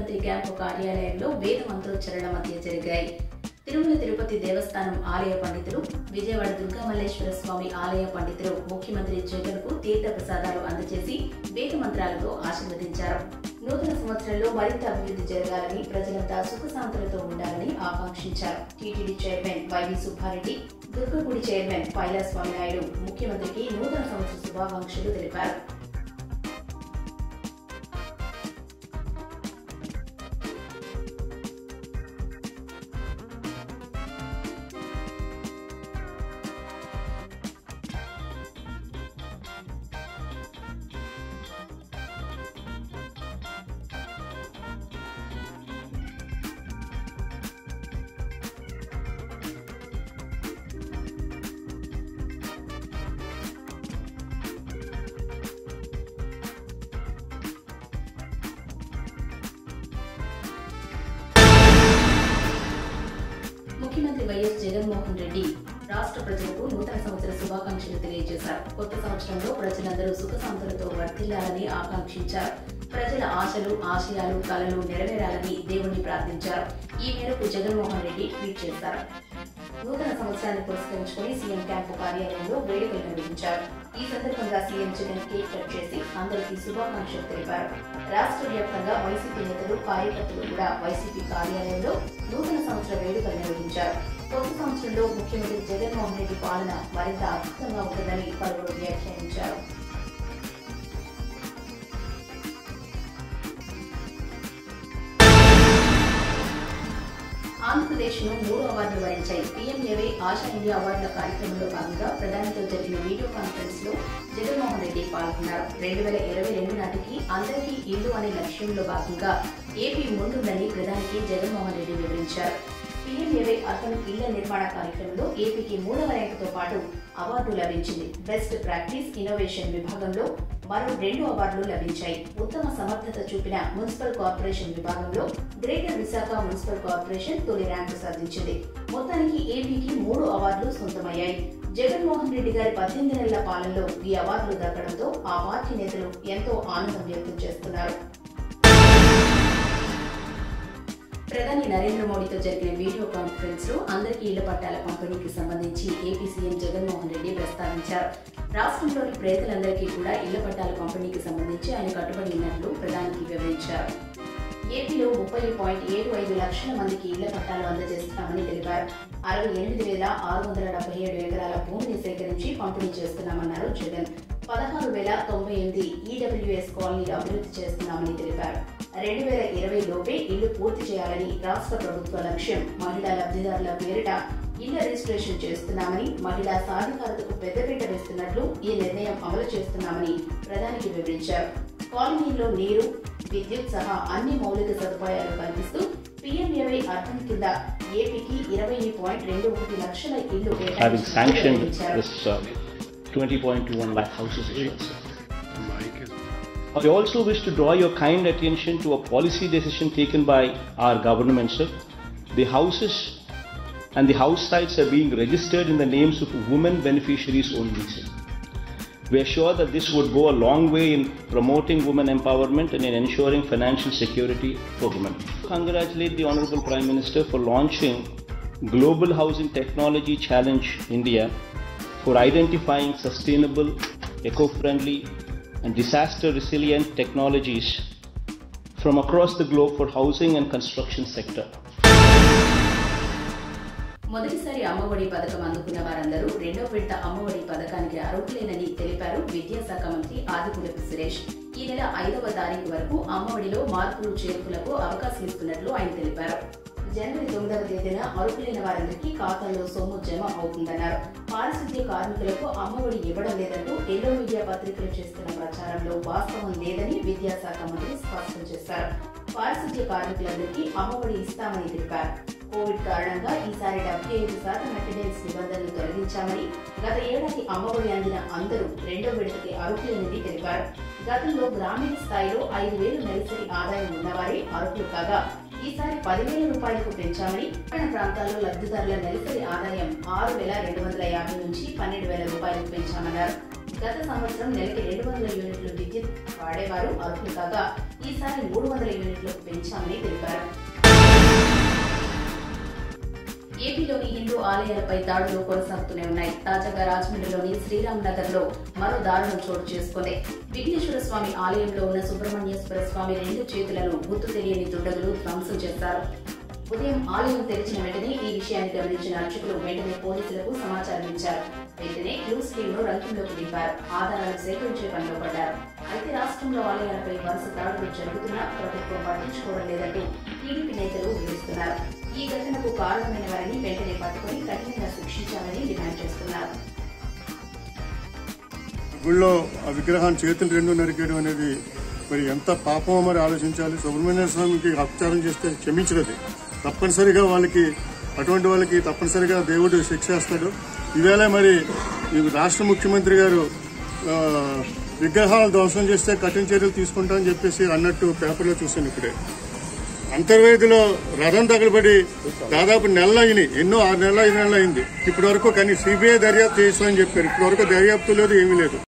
ముఖ్యమంత్రి క్యాంపు కార్యాలయంలో వేద మంత్రోచ్చరణ మధ్య జరిగాయి తిరుమల తిరుపతి దేవస్థానం ఆలయ పండితులు విజయవాడ దుర్గామల్లేశ్వర స్వామి ఆలయ పండితులు ముఖ్యమంత్రి జగన్ కు తీర్థ ప్రసాదాలు అందజేసి వేద మంత్రాలతో ఆశీర్వదించారు నూతన సంవత్సరంలో మరింత అభివృద్ధి జరగాలని ప్రజలంతా సుఖశాంతులతో ఉండాలని ఆకాంక్షించారు టీటీడీ చైర్మన్ వైవి సుబ్బారెడ్డి దుర్గగుడి చైర్మన్ పైలా స్వామినాయుడు ముఖ్యమంత్రికి నూతన సంవత్సర శుభాకాంక్షలు తెలిపారు ముఖ్యమంత్రి వైఎస్ జగన్మోహన్ రెడ్డి రాష్ట్ర ప్రజలకు నూతన సంవత్సర శుభాకాంక్షలు తెలియజేశారు కొత్త సంవత్సరంలో ప్రజలందరూ సుఖశాంతులతో వర్ధిల్లాలని ఆకాంక్షించారు ప్రజల ఆశలు ఆశయాలు కలలు నెరవేరాలని దేవుణ్ణి ప్రార్థించారు ఈ మేరకు జగన్మోహన్ రెడ్డి ట్వీట్ చేశారు నూతన సంవత్సరాన్ని పురస్కరించుకుని సీఎం క్యాంపు కార్యాలయంలో వేడుకలు నిర్వహించారు ఈ సందర్భంగా సీఎం జగన్ కేక్ కట్ చేసి అందరికీ శుభాకాంక్షలు తెలిపారు రాష్ట్ర వ్యాప్తంగా వైసీపీ నేతలు కార్యకర్తలు కూడా వైసీపీ కార్యాలయంలో నూతన సంవత్సర వేడుకలు నిర్వహించారు కొత్త సంవత్సరంలో ముఖ్యమంత్రి జగన్మోహన్ రెడ్డి పాలన మరింత అద్భుతంగా ఉంటుందని పలువురు వ్యాఖ్యానించారు ఆంధ్రప్రదేశ్ను మూడు అవార్డులు వరించాయి పీఎంఏవై ఆశా ఇండియా అవార్డుల కార్యక్రమంలో భాగంగా ప్రధానితో జరిగిన వీడియో కాన్ఫరెన్స్ లో జగన్మోహన్ రెడ్డి పాల్గొన్నారు రెండు వేల ఇరవై రెండు నాటికి అందరికీ ఇల్లు అనే లక్ష్యంలో భాగంగా ఏపీ ముందుందని ప్రధానికి జగన్మోహన్ రెడ్డి వివరించారు పీఎంఏవై అర్బన్ ఇళ్ల నిర్మాణ కార్యక్రమంలో ఏపీకి మూడవ ర్యాంకుతో పాటు అవార్డు లభించింది బెస్ట్ ప్రాక్టీస్ ఇన్నోవేషన్ విభాగంలో మరో రెండు అవార్డులు లభించాయి ఉత్తమ సమర్థత చూపిన మున్సిపల్ కార్పొరేషన్ విభాగంలో గ్రేటర్ విశాఖ మున్సిపల్ కార్పొరేషన్ తొలి ర్యాంకు సాధించింది మొత్తానికి ఏపీకి మూడు అవార్డులు సొంతమయ్యాయి జగన్మోహన్ రెడ్డి గారి పద్దెనిమిది నెలల పాలనలో ఈ అవార్డులు దక్కడంతో ఆ పార్టీ నేతలు ఎంతో ఆనందం వ్యక్తం చేస్తున్నారు ప్రధాని నరేంద్ర మోడీతో జరిగిన వీడియో కాన్ఫరెన్స్ లో అందరికీ ఇళ్ల పట్టాల పంపిణీకి సంబంధించి ఏపీ సీఎం జగన్మోహన్ రెడ్డి ప్రస్తావించారు రాష్ట్రంలోని పేదలందరికీ కూడా ఇళ్ల పట్టాల పంపిణీకి సంబంధించి ఆయన కట్టుబడి ఉన్నట్లు ప్రధానికి వివరించారు ఏపీలో ముప్పై పాయింట్ ఏడు ఐదు లక్షల మందికి ఇళ్ల పట్టాలు అందజేస్తున్నామని తెలిపారు అరవై ఎనిమిది వేల ఆరు వందల డెబ్బై ఏడు ఎకరాల భూమిని సేకరించి పంపిణీ చేస్తున్నామన్నారు జగన్ పదహారు వేల తొంభై ఎనిమిది ఈడబ్ల్యూఎస్ కాలనీలు అభివృద్ధి చేస్తున్నామని తెలిపారు రెండు వేల ఇరవై లోపే ఇల్లు పూర్తి చేయాలని రాష్ట్ర ప్రభుత్వ లక్ష్యం మహిళా లబ్ధిదారుల పేరిట ఇళ్ల రిజిస్ట్రేషన్ చేస్తున్నామని మహిళా సాధికారతకు పెద్దపీట వేస్తున్నట్లు ఈ నిర్ణయం అమలు చేస్తున్నామని ప్రధానికి వివరించారు కాలనీలో నీరు విద్యుత్ సహా అన్ని మౌలిక సదుపాయాలు కల్పిస్తూ పీఎంఏవై అర్థం కింద ఏపీకి ఇరవై పాయింట్ రెండు ఒకటి లక్షల ఇల్లు having కేటాయించినట్లు sanctioned వివరించారు. this uh, 20.21 lakh houses. I also wish to draw your kind attention to a policy decision taken by our government, sir. The houses and the house sites are being registered in the names of women beneficiaries only, sir. We are sure that this would go a long way in promoting women empowerment and in ensuring financial security for women. Congratulate the Honorable Prime Minister for launching Global Housing Technology Challenge India for identifying sustainable, eco-friendly and disaster resilient technologies from across the globe for housing and construction sector. మొదటిసారి అమ్మఒడి పథకం అందుకున్న వారందరూ రెండో విడత అమ్మఒడి పథకానికి అర్హులేనని తెలిపారు విద్యాశాఖ మంత్రి ఆదిపురపు సురేష్ ఈ నెల ఐదవ తారీఖు వరకు అమ్మఒడిలో మార్పులు చేర్పులకు అవకాశం ఇస్తున్నట్లు ఆయన తెలిపారు జనవరి తొమ్మిదవ తేదీన అర్హులైన వారందరికీ ఖాతాల్లో సొమ్ము జమ అవుతుందన్నారు పారిశుద్ధ్య కార్మికులకు అమ్మఒడి ఇవ్వడం లేదంటూ ఎల్లో మీడియా పత్రికలు చేస్తున్న ప్రచారంలో వాస్తవం లేదని విద్యాశాఖ మంత్రి స్పష్టం చేశారు పారిశుద్ధ్య కార్మికులందరికీ అమ్మఒడి ఇస్తామని తెలిపారు కోవిడ్ కారణంగా ఈసారి డెబ్బై ఐదు శాతం అటెండెన్స్ నిబంధనలు తొలగించామని గత ఏడాది అమ్మఒడి అందిన అందరూ రెండో విడతకి అర్హులనేది తెలిపారు గతంలో గ్రామీణ స్థాయిలో ఐదు వేలు నెలసరి ఆదాయం ఉన్నవారే అర్హులు కాగా ఈసారి పదివేల రూపాయలకు పెంచామని పట్టణ ప్రాంతాల్లో లబ్ధిదారుల నెలసరి ఆదాయం ఆరు వేల రెండు వందల యాభై నుంచి పన్నెండు వేల రూపాయలకు పెంచామన్నారు గత సంవత్సరం నెలకి రెండు వందల యూనిట్లు విద్యుత్ వాడేవారు అర్హులు కాగా ఈసారి మూడు వందల యూనిట్లకు పెంచామని ఏపీలోని హిందూ ఆలయాలపై దాడులు కొనసాగుతూనే ఉన్నాయి తాజాగా రాజమండ్రిలోని శ్రీరామ్ నగర్ లో మరో దారుణం చోటు చేసుకుంది విఘ్నేశ్వర స్వామి ఆలయంలో ఉన్న సుబ్రహ్మణ్యేశ్వర స్వామి రెండు చేతులను గుర్తు తెలియని దుండగులు ధ్వంసం చేశారు ఉదయం ఆలయం తెరిచిన వెంటనే ఈ విషయాన్ని గమనించిన అర్చకులు వెంటనే పోలీసులకు సమాచారం ఇచ్చారు వెంటనే క్లూస్ టీమ్ ను రంగంలోకి దింపారు ఆధారాలు సేకరించే పనిలో పడ్డారు అయితే రాష్ట్రంలో ఆలయాలపై వరుస దాడులు జరుగుతున్నా ప్రభుత్వం పట్టించుకోవడం లేదంటూ టీడీపీ నేతలు వివరిస్తున్నారు ఈ ఘటనకు కారణమైన వారిని వెంటనే పట్టుకుని కఠినంగా శిక్షించాలని డిమాండ్ చేస్తున్నారు గుళ్ళో ఆ విగ్రహాన్ని చేతులు రెండు నరికేయడం అనేది మరి ఎంత పాపమో మరి ఆలోచించాలి సుబ్రహ్మణ్య స్వామికి అపచారం చేస్తే క్షమించినది తప్పనిసరిగా వాళ్ళకి అటువంటి వాళ్ళకి తప్పనిసరిగా దేవుడు శిక్షేస్తాడు ఈవేళ మరి ఈ రాష్ట్ర ముఖ్యమంత్రి గారు ఆ, విగ్రహాలు ధ్వంసం చేస్తే కఠిన చర్యలు తీసుకుంటామని చెప్పేసి అన్నట్టు పేపర్లో చూశాను ఇప్పుడే అంతర్వేదిలో రథం తగలబడి దాదాపు నెలలు అయినాయి ఎన్నో ఆరు నెలలు ఐదు నెలలు అయింది ఇప్పటి వరకు కానీ సిబిఐ దర్యాప్తు చేస్తామని చెప్పారు ఇప్పటి వరకు దర్యాప్తు లేదు ఏమీ లేదు